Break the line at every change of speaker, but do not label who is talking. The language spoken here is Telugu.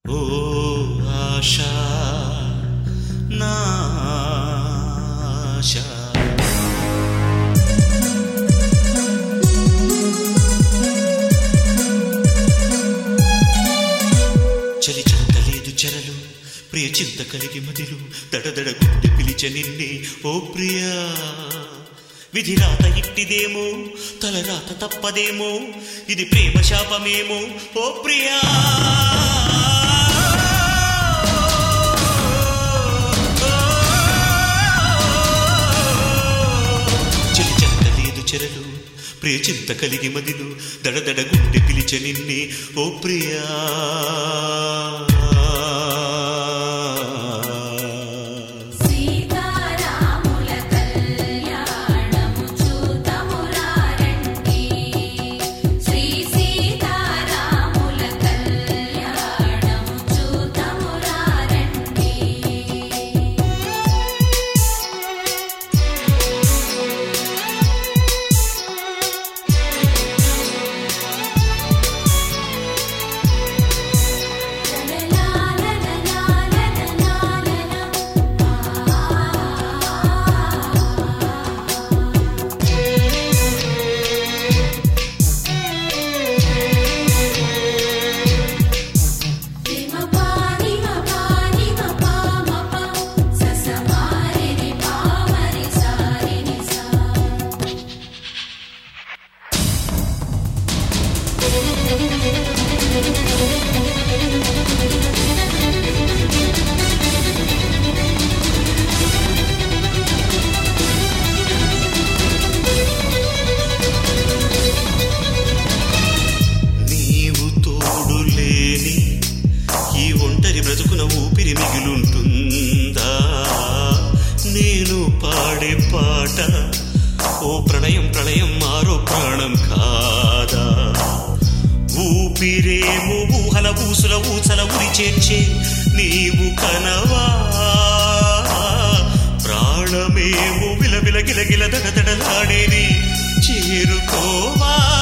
ఓ ఆశా నా ఆశా చలి చింత లేదు చెరలు ప్రియ చింత కలిగి మదిలు దడదడ గుండె పిలిచ నిన్నే ఓ ప్రియా విధి రాత ఇట్టిదేమో తలరాత తప్పదేమో ఇది ప్రేమ శాపమేమో ఓ ప్రియా చలి చెంత లేదు చెరలు ప్రియ చింత కలిగి మదిలు దడదడ గుండె పిలిచ నిన్నే ఓ ప్రియా
సీతారాముల కళ్యాణము చూతమురారండి శ్రీ సీతారాముల కళ్యాణము చూతమురారండి
నీవు తోడు లేని ఈ ఒంటరి బ్రతుకున ఊపిరి మిగిలుంటుందా నేను పాడే పాట ఓ ప్రణయం ప్రళయం మారో ప్రాణం కాదా ఊపిరేమో ఊహల ఊసుల ఊసల ఉరి చేర్చే నీవు కనవా ప్రాణమేమో విలవిల గిలగిల దడదడలాడేది చేరుకోవా